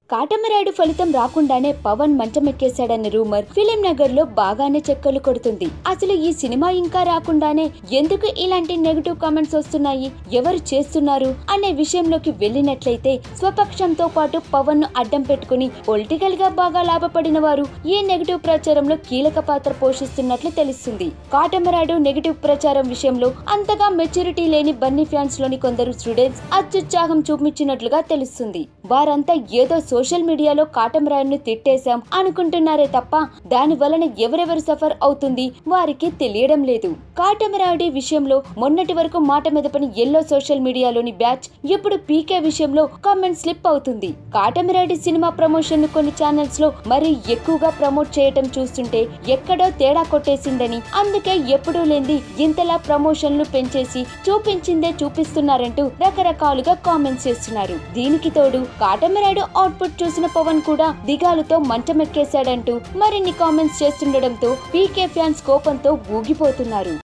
కాటమరాయుడు ఫలితం రాకుండానే పవన్ మంచమెక్కేశాడన్న రూమర్ ఫిలిం నగర్ లో బాగానే చెక్కలు కొడుతుంది అసలు ఈ సినిమా ఇంకా రాకుండానే ఎందుకు ఇలాంటి నెగటివ్ కామెంట్స్ వస్తున్నాయి ఎవరు చేస్తున్నారు అనే విషయంలోకి వెళ్ళినట్లయితే స్వపక్షంతో పాటు పవన్ ను అడ్డం పెట్టుకుని పొలిటికల్ గా బాగా లాభపడిన వారు ఈ నెగటివ్ ప్రచారంలో కీలక పాత్ర పోషిస్తున్నట్లు తెలుస్తుంది కాటమరాయుడు నెగటివ్ ప్రచారం విషయంలో అంతగా మెచ్యూరిటీ లేని బన్నీ ఫ్యాన్స్ లోని కొందరు స్టూడెంట్స్ అత్యుత్సాహం చూపించినట్లుగా తెలుస్తుంది వారంతా ఏదో సోషల్ మీడియాలో కాటమరాయుడును తిట్టేశాం అనుకుంటున్నారే తప్ప దాని వలన ఎవరెవరు సఫర్ అవుతుంది వారికి తెలియడం లేదు కాటమరాయుడి విషయంలో మొన్నటి వరకు మాట మెదపని ఎల్లో సోషల్ మీడియాలోని బ్యాచ్ ఇప్పుడు పీకే విషయంలో కామెంట్ స్లిప్ అవుతుంది కాటమరాయుడి సినిమా ప్రమోషన్ ను కొన్ని ఛానల్స్ లో మరీ ఎక్కువగా ప్రమోట్ చేయటం చూస్తుంటే ఎక్కడో తేడా కొట్టేసిందని అందుకే ఎప్పుడూ లేంది ఇంతలా ప్రమోషన్లు పెంచేసి చూపించిందే చూపిస్తున్నారంటూ రకరకాలుగా కామెంట్స్ చేస్తున్నారు దీనికి తోడు కాటమరాయుడు అవుట్పుట్ చూసిన పవన్ కూడా దిగాలుతో మంచమెక్కేశాడంటూ మరిన్ని కామెంట్స్ చేస్తుండడంతో పీకే ఫ్యాన్స్ కోపంతో ఊగిపోతున్నారు